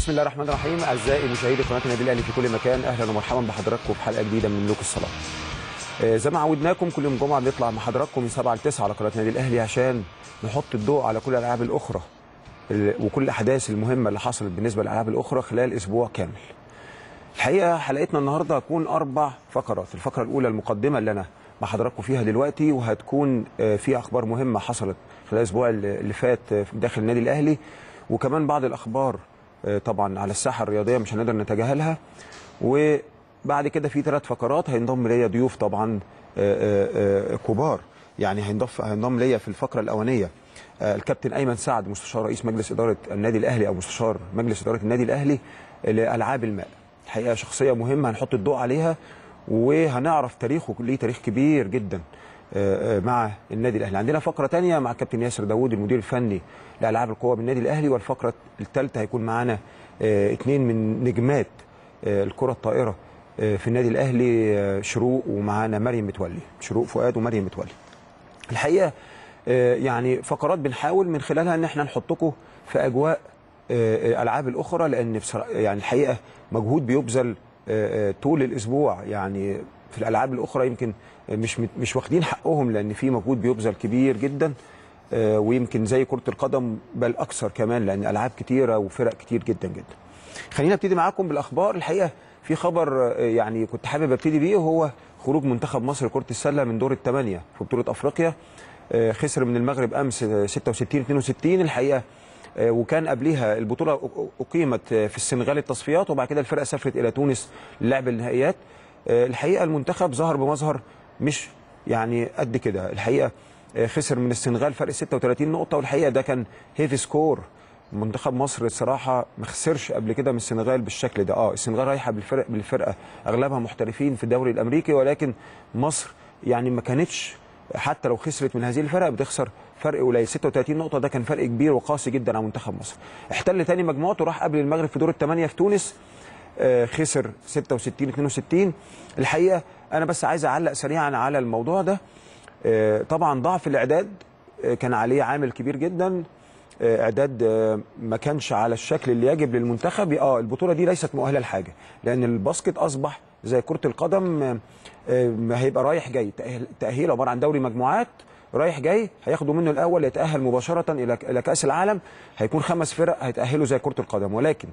بسم الله الرحمن الرحيم اعزائي مشاهدي قناه النادي الاهلي في كل مكان اهلا ومرحبا بحضراتكم في حلقه جديده من ملوك الصلاه. آه، زي ما عودناكم كل يوم جمعه بنطلع مع حضراتكم من 7 ل 9 على قناه النادي الاهلي عشان نحط الضوء على كل الالعاب الاخرى ال- وكل الاحداث المهمه اللي حصلت بالنسبه للالعاب الاخرى خلال اسبوع كامل. الحقيقه حلقتنا النهارده هتكون اربع فقرات، الفقره الاولى المقدمه اللي انا مع حضراتكم فيها دلوقتي وهتكون آه، في اخبار مهمه حصلت خلال الاسبوع اللي اللي فات آه، داخل النادي الاهلي وكمان بعض الاخبار آه، طبعا على الساحه الرياضيه مش هنقدر نتجاهلها وبعد كده في ثلاث فقرات هينضم ليا ضيوف طبعا آه، آه، آه، كبار يعني هينضم هينضم ليا في الفقره الاولانيه آه، الكابتن ايمن سعد مستشار رئيس مجلس اداره النادي الاهلي او مستشار مجلس اداره النادي الاهلي لالعاب الماء الحقيقه شخصيه مهمه هنحط الضوء عليها وهنعرف تاريخه ليه تاريخ كبير جدا آه، آه، مع النادي الاهلي عندنا فقره تانية مع الكابتن ياسر داوود المدير الفني لالعاب القوى بالنادي الاهلي والفقره الثالثه هيكون معانا آه، اثنين من نجمات آه، الكره الطائره آه، في النادي الاهلي آه، شروق ومعانا مريم متولي شروق فؤاد ومريم متولي الحقيقه آه، يعني فقرات بنحاول من خلالها ان احنا نحطكم في اجواء آه، آه، الالعاب الاخرى لان بصرا- يعني الحقيقه مجهود بيبذل آه، آه، طول الاسبوع يعني في الالعاب الاخرى يمكن مش مش واخدين حقهم لان في مجهود بيبذل كبير جدا آه، ويمكن زي كره القدم بل اكثر كمان لان العاب كتيره وفرق كتير جدا جدا. خلينا ابتدي معاكم بالاخبار الحقيقه في خبر آه، يعني كنت حابب ابتدي بيه وهو خروج منتخب مصر لكره السله من دور الثمانيه في بطوله افريقيا آه، خسر من المغرب امس آه، 66 62 الحقيقه آه، وكان قبليها البطوله أ- اقيمت آه، في السنغال التصفيات وبعد كده الفرقه سافرت الى تونس للعب النهائيات آه، الحقيقه المنتخب ظهر بمظهر مش يعني قد كده الحقيقه آه، خسر من السنغال فرق 36 نقطه والحقيقه ده كان هيفي سكور منتخب مصر الصراحه ما خسرش قبل كده من السنغال بالشكل ده اه السنغال رايحه بالفرق بالفرقه اغلبها محترفين في الدوري الامريكي ولكن مصر يعني ما كانتش حتى لو خسرت من هذه الفرق بتخسر فرق قليل 36 نقطه ده كان فرق كبير وقاسي جدا على منتخب مصر احتل تاني مجموعته راح قبل المغرب في دور الثمانيه في تونس آه، خسر 66 62 الحقيقه انا بس عايز اعلق سريعا على الموضوع ده آه، طبعا ضعف الاعداد آه، كان عليه عامل كبير جدا آه، اعداد آه، ما كانش على الشكل اللي يجب للمنتخب اه البطوله دي ليست مؤهله لحاجه لان الباسكت اصبح زي كره القدم آه، آه، هيبقى رايح جاي تأهيل- تاهيل عباره عن دوري مجموعات رايح جاي هياخدوا منه الاول يتاهل مباشره الى الى كاس العالم هيكون خمس فرق هيتاهلوا زي كره القدم ولكن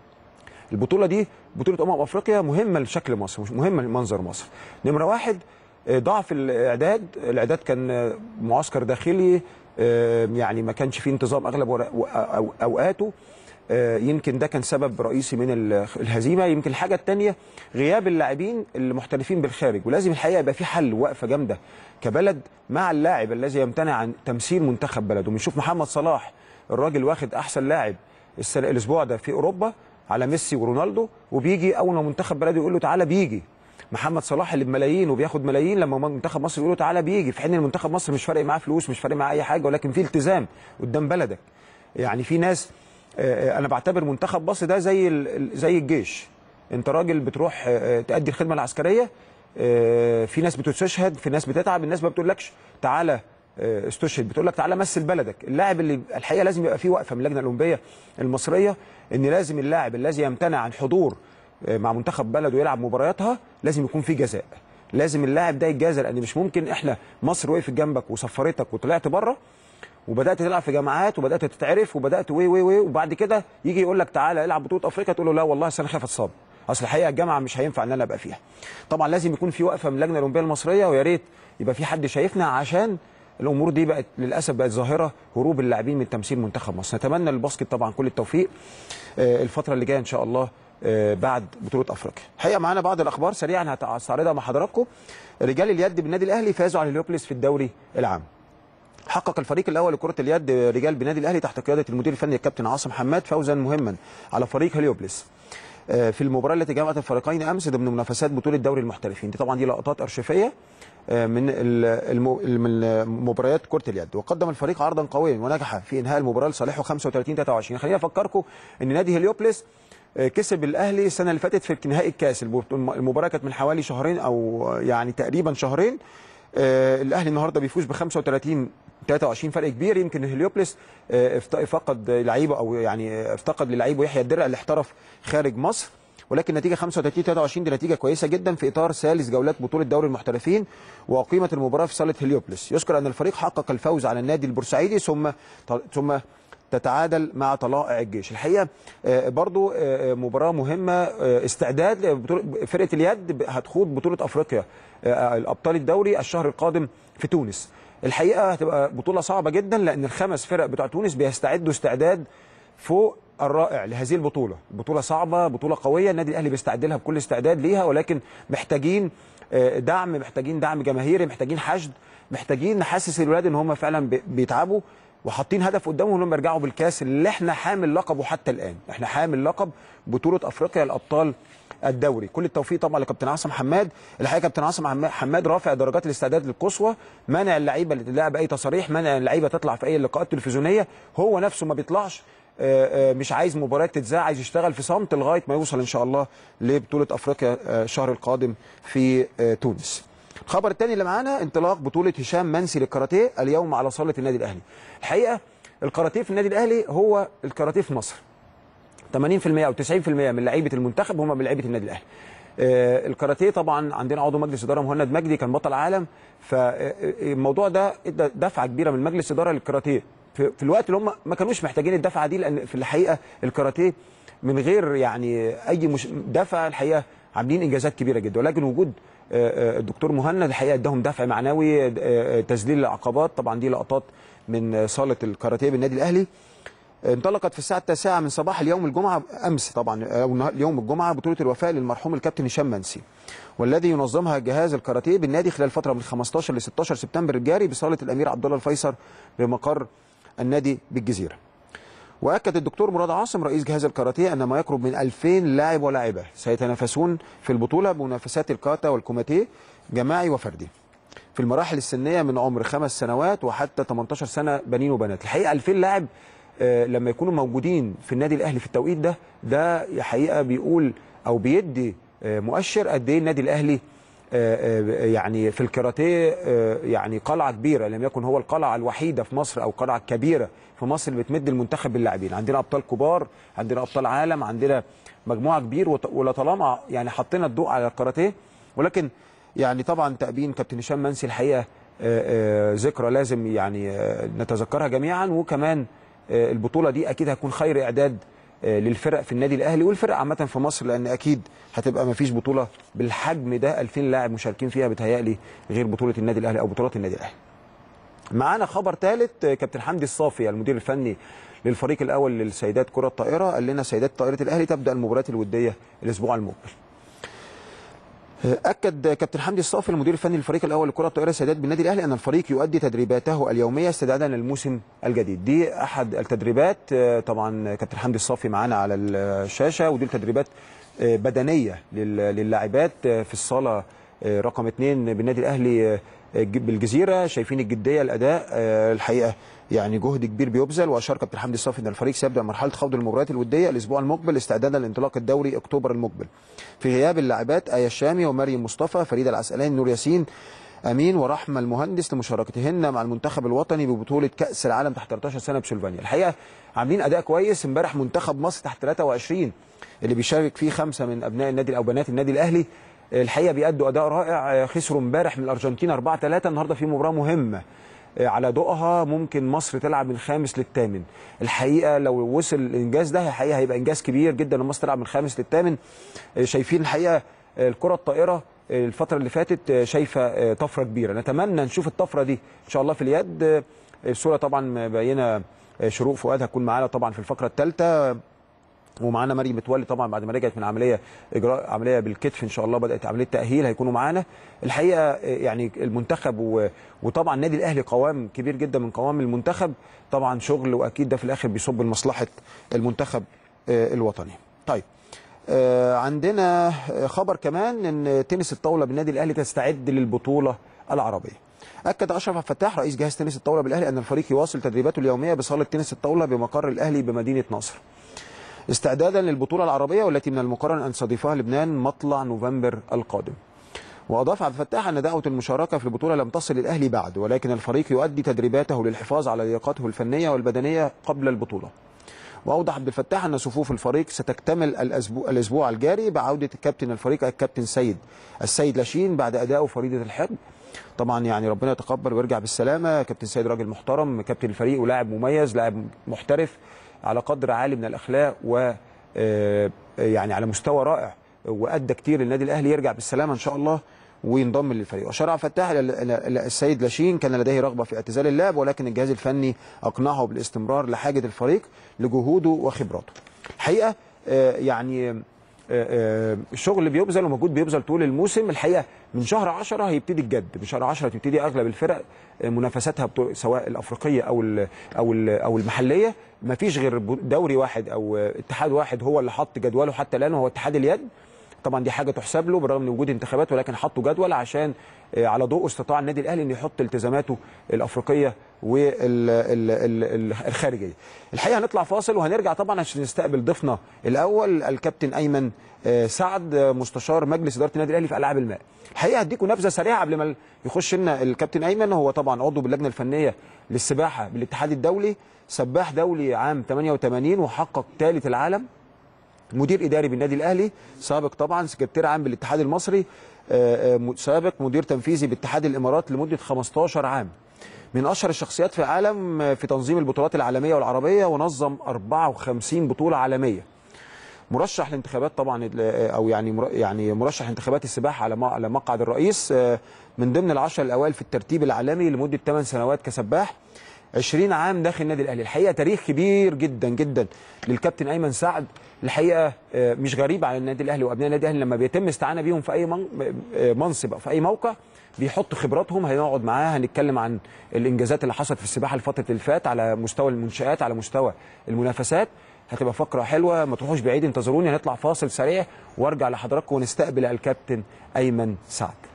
البطوله دي بطوله امم افريقيا مهمه لشكل مصر مش مهمه لمنظر مصر نمره واحد آه، ضعف الاعداد الاعداد كان آه، معسكر داخلي آه، يعني ما كانش فيه انتظام اغلب ورا- و- أو- اوقاته آه، يمكن ده كان سبب رئيسي من ال- الهزيمه يمكن الحاجه الثانيه غياب اللاعبين المحترفين بالخارج ولازم الحقيقه يبقى في حل وقفه جامده كبلد مع اللاعب الذي يمتنع عن تمثيل منتخب بلده بنشوف محمد صلاح الراجل واخد احسن لاعب السنة الاسبوع ده في اوروبا على ميسي ورونالدو وبيجي اول ما منتخب بلده يقول له تعالى بيجي محمد صلاح اللي بملايين وبياخد ملايين لما منتخب مصر يقول له تعالى بيجي في حين ان منتخب مصر مش فارق معاه فلوس مش فارق معاه اي حاجه ولكن في التزام قدام بلدك يعني في ناس آه، آه، انا بعتبر منتخب مصر ده زي ال- ال- زي الجيش انت راجل بتروح آه، آه، تأدي الخدمه العسكريه آه، في ناس بتستشهد في ناس بتتعب الناس ما بتقولكش تعالى آه، استشهد بتقول لك تعالى مثل بلدك اللاعب اللي الحقيقه لازم يبقى فيه وقفه من اللجنه الاولمبيه المصريه ان لازم اللاعب الذي يمتنع عن حضور آه، مع منتخب بلده يلعب مبارياتها لازم يكون في جزاء لازم اللاعب ده يتجازى لان مش ممكن احنا مصر وقفت جنبك وسفرتك وطلعت بره وبدات تلعب في جامعات وبدات تتعرف وبدات وي وي وي وبعد كده يجي يقول لك تعالى العب بطوله افريقيا تقول له لا والله أصل انا خايف اتصاب اصل الحقيقه الجامعه مش هينفع ان انا ابقى فيها طبعا لازم يكون في وقفه من اللجنه الاولمبيه المصريه ويا ريت يبقى في حد شايفنا عشان الامور دي بقت للاسف بقت ظاهره هروب اللاعبين من تمثيل منتخب مصر نتمنى للباسكت طبعا كل التوفيق آه، الفتره اللي جايه ان شاء الله آه، بعد بطوله افريقيا الحقيقه معانا بعض الاخبار سريعا هستعرضها مع حضراتكم رجال اليد بالنادي الاهلي فازوا على الهليوبلس في الدوري العام حقق الفريق الاول لكره اليد رجال بنادي الاهلي تحت قياده المدير الفني الكابتن عاصم حماد فوزا مهما على فريق هليوبلس آه، في المباراه التي جمعت الفريقين امس ضمن منافسات بطوله دوري المحترفين دي طبعا دي لقطات ارشيفيه آه، من ال- الم- من مباريات كره اليد وقدم الفريق عرضا قويا ونجح في انهاء المباراه لصالحه 35 23 خليني افكركم ان نادي هليوبلس آه، كسب الاهلي السنه اللي فاتت في نهائي الكاس البط- المباراه كانت من حوالي شهرين او يعني تقريبا شهرين آه، الاهلي النهارده بيفوز ب 35 23 فرق كبير يمكن هليوبلس آه، افت- فقد لعيبه او يعني افتقد للعيبه يحيى الدرع اللي احترف خارج مصر ولكن نتيجه 35 23 دي نتيجه كويسه جدا في اطار ثالث جولات بطوله دوري المحترفين واقيمت المباراه في صاله هليوبلس يذكر ان الفريق حقق الفوز على النادي البورسعيدي ثم ثم تتعادل مع طلائع الجيش الحقيقه آه، برضو آه، مباراه مهمه آه، استعداد لبطولة- فرقه اليد ب- هتخوض بطوله افريقيا آه، الابطال الدوري الشهر القادم في تونس الحقيقه هتبقى بطوله صعبه جدا لان الخمس فرق بتوع تونس بيستعدوا استعداد فوق الرائع لهذه البطوله بطوله صعبه بطوله قويه النادي الاهلي بيستعد لها بكل استعداد ليها ولكن محتاجين آه، دعم محتاجين دعم جماهيري محتاجين حشد محتاجين نحسس الولاد ان هم فعلا بي- بيتعبوا وحاطين هدف قدامهم انهم يرجعوا بالكاس اللي احنا حامل لقبه حتى الان احنا حامل لقب بطوله افريقيا الابطال الدوري كل التوفيق طبعا لكابتن عاصم حماد الحقيقه كابتن عاصم حما- حماد رافع درجات الاستعداد للقصوى منع اللعيبه اللي تلعب اي تصاريح منع اللعيبه تطلع في اي لقاءات تلفزيونيه هو نفسه ما بيطلعش آه، آه، مش عايز مباريات تتذاع عايز يشتغل في صمت لغايه ما يوصل ان شاء الله لبطوله افريقيا آه، الشهر القادم في آه، تونس الخبر الثاني اللي معانا انطلاق بطوله هشام منسي للكاراتيه اليوم على صاله النادي الاهلي الحقيقه الكاراتيه في النادي الاهلي هو الكاراتيه في مصر 80% او 90% من لعيبه المنتخب هم من لعيبه النادي الاهلي آه، الكاراتيه طبعا عندنا عضو مجلس اداره مهند مجدي كان بطل عالم فالموضوع ده ادى دفعه كبيره من مجلس اداره للكاراتيه في في الوقت اللي هم ما كانوش محتاجين الدفعه دي لان في الحقيقه الكاراتيه من غير يعني اي مش دفع الحقيقه عاملين انجازات كبيره جدا ولكن وجود آه، آه، الدكتور مهند الحقيقه اداهم دفع معنوي آه، آه، تذليل العقبات طبعا دي لقطات من آه، صاله الكاراتيه بالنادي الاهلي انطلقت في الساعة التاسعة من صباح اليوم الجمعة أمس طبعا أو النهار- اليوم الجمعة بطولة الوفاء للمرحوم الكابتن هشام منسي والذي ينظمها جهاز الكاراتيه بالنادي خلال فترة من 15 ل 16 سبتمبر الجاري بصالة الأمير عبد الله الفيصل بمقر النادي بالجزيرة. واكد الدكتور مراد عاصم رئيس جهاز الكاراتيه ان ما يقرب من 2000 لاعب ولاعبه سيتنافسون في البطوله بمنافسات الكاتا والكوماتيه جماعي وفردي في المراحل السنيه من عمر خمس سنوات وحتى 18 سنه بنين وبنات الحقيقه 2000 لاعب آه، لما يكونوا موجودين في النادي الاهلي في التوقيت ده ده حقيقه بيقول او بيدي آه، مؤشر قد ايه النادي الاهلي آه، آه، يعني في الكاراتيه آه، يعني قلعه كبيره لم يكن هو القلعه الوحيده في مصر او قلعه كبيره في مصر اللي بتمد المنتخب باللاعبين عندنا ابطال كبار عندنا ابطال عالم عندنا مجموعه كبير وط- ولطالما يعني حطينا الضوء على الكاراتيه ولكن يعني طبعا تأبين كابتن هشام منسي الحقيقه آه، آه، ذكرى لازم يعني آه، نتذكرها جميعا وكمان آه، البطوله دي اكيد هتكون خير اعداد آه، للفرق في النادي الاهلي والفرق عامه في مصر لان اكيد هتبقى ما فيش بطوله بالحجم ده 2000 لاعب مشاركين فيها بتهيألي غير بطوله النادي الاهلي او بطولات النادي الاهلي. معانا خبر ثالث آه، كابتن حمدي الصافي المدير الفني للفريق الاول للسيدات كره الطائره قال لنا سيدات طائره الاهلي تبدا المباريات الوديه الاسبوع المقبل. اكد كابتن حمدي الصافي المدير الفني للفريق الاول لكره الطائره السيدات بالنادي الاهلي ان الفريق يؤدي تدريباته اليوميه استعدادا للموسم الجديد دي احد التدريبات آه، طبعا كابتن حمدي الصافي معانا على الشاشه ودي التدريبات آه، بدنيه لل- للاعبات آه، في الصاله آه، رقم اثنين بالنادي الاهلي آه، بالجزيره شايفين الجديه الاداء آه، الحقيقه يعني جهد كبير بيبذل واشار كابتن حمدي الصافي ان الفريق سيبدا مرحله خوض المباريات الوديه الاسبوع المقبل استعدادا لانطلاق الدوري اكتوبر المقبل في غياب اللاعبات ايه الشامي ومريم مصطفى فريده العسقلاني نور ياسين امين ورحمه المهندس لمشاركتهن مع المنتخب الوطني ببطوله كاس العالم تحت 13 سنه بسلفانيا الحقيقه عاملين اداء كويس امبارح منتخب مصر تحت 23 اللي بيشارك فيه خمسه من ابناء النادي او بنات النادي الاهلي الحقيقه بيأدوا اداء رائع خسروا امبارح من الارجنتين 4 3 النهارده في مباراه مهمه على ضوءها ممكن مصر تلعب من الخامس للثامن الحقيقه لو وصل الانجاز ده الحقيقه هيبقى انجاز كبير جدا لو مصر تلعب من الخامس للثامن شايفين الحقيقه الكره الطائره الفتره اللي فاتت شايفه طفره كبيره نتمنى نشوف الطفره دي ان شاء الله في اليد الصوره طبعا مبينه شروق فؤاد هتكون معانا طبعا في الفقره الثالثه ومعانا مريم متولي طبعا بعد ما رجعت من عمليه اجراء عمليه بالكتف ان شاء الله بدات عمليه تاهيل هيكونوا معانا الحقيقه يعني المنتخب و... وطبعا النادي الاهلي قوام كبير جدا من قوام المنتخب طبعا شغل واكيد ده في الاخر بيصب لمصلحه المنتخب الوطني طيب عندنا خبر كمان ان تنس الطاوله بالنادي الاهلي تستعد للبطوله العربيه اكد اشرف عبد الفتاح رئيس جهاز تنس الطاوله بالاهلي ان الفريق يواصل تدريباته اليوميه بصاله تنس الطاوله بمقر الاهلي بمدينه نصر استعدادا للبطوله العربيه والتي من المقرر ان تستضيفها لبنان مطلع نوفمبر القادم. واضاف عبد الفتاح ان دعوه المشاركه في البطوله لم تصل للاهلي بعد ولكن الفريق يؤدي تدريباته للحفاظ على لياقته الفنيه والبدنيه قبل البطوله واوضح عبد الفتاح ان صفوف الفريق ستكتمل الاسبوع الاسبوع الجاري بعوده كابتن الفريق الكابتن سيد السيد لاشين بعد ادائه فريضه الحفظ طبعا يعني ربنا يتقبل ويرجع بالسلامه كابتن سيد راجل محترم كابتن الفريق ولاعب مميز لاعب محترف على قدر عالي من الاخلاق و آه، يعني على مستوى رائع وادى كتير للنادي الاهلي يرجع بالسلامه ان شاء الله وينضم للفريق وشرع فتاح السيد لاشين كان لديه رغبه في اعتزال اللعب ولكن الجهاز الفني اقنعه بالاستمرار لحاجه الفريق لجهوده وخبراته الحقيقه آه، يعني آه، آه، الشغل اللي بيبذل ومجهود بيبذل طول الموسم الحقيقه من شهر 10 هيبتدي الجد من شهر 10 تبتدي اغلب الفرق منافساتها بطو- سواء الافريقيه او ال او ال او المحليه ما فيش غير دوري واحد او اتحاد واحد هو اللي حط جدوله حتى الان وهو اتحاد اليد طبعا دي حاجه تحسب له بالرغم من وجود انتخابات ولكن حطوا جدول عشان آه، على ضوء استطاع النادي الاهلي انه يحط التزاماته الافريقيه والخارجيه. الحقيقه هنطلع فاصل وهنرجع طبعا عشان نستقبل ضيفنا الاول الكابتن ايمن آه، سعد آه، مستشار مجلس اداره النادي الاهلي في العاب الماء. الحقيقه هديكم نبذه سريعه قبل ما يخش لنا الكابتن ايمن هو طبعا عضو باللجنه الفنيه للسباحه بالاتحاد الدولي سباح دولي عام 88 وحقق ثالث العالم مدير اداري بالنادي الاهلي سابق طبعا سكرتير عام بالاتحاد المصري آه، آه، سابق مدير تنفيذي باتحاد الامارات لمده 15 عام من اشهر الشخصيات في العالم آه، في تنظيم البطولات العالميه والعربيه ونظم 54 بطوله عالميه مرشح لانتخابات طبعا ال- او يعني مر- يعني مرشح انتخابات السباحه على م- على مقعد الرئيس آه، من ضمن العشر الاوائل في الترتيب العالمي لمده 8 سنوات كسباح 20 عام داخل النادي الاهلي الحقيقه تاريخ كبير جدا جدا للكابتن ايمن سعد الحقيقه آه، مش غريب على النادي الاهلي وابناء النادي الاهلي لما بيتم استعانه بيهم في اي من- آه، منصب او في اي موقع بيحطوا خبراتهم هنقعد معاه هنتكلم عن الانجازات اللي حصلت في السباحه الفتره اللي فات على مستوى المنشات على مستوى المنافسات هتبقى فقره حلوه ما تروحوش بعيد انتظروني هنطلع فاصل سريع وارجع لحضراتكم ونستقبل الكابتن ايمن سعد